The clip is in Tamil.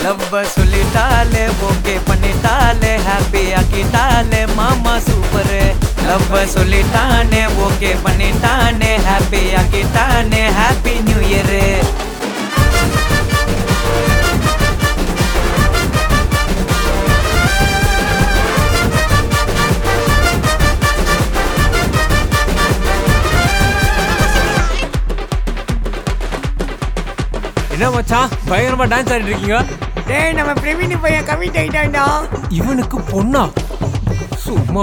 லவ்வ சொல்லிட்டாலே ஓகே பண்ணிட்டாலே ஹாப்பி ஆக்கிட்டாலே மாமா சூப்பர் லவ்வ சொல்லிட்டானே ஓகே பண்ணிட்டானே ஹாப்பி ஆக்கிட்டானே ஹாப்பி நியூ இயர் என்ன மச்சான் பயங்கரமா டான்ஸ் ஆடிட்டு இருக்கீங்க டேய் நம்ம பிரவீன் பையன் கமிட் ஆயிட்டான்டா இவனுக்கு பொண்ணா சும்மா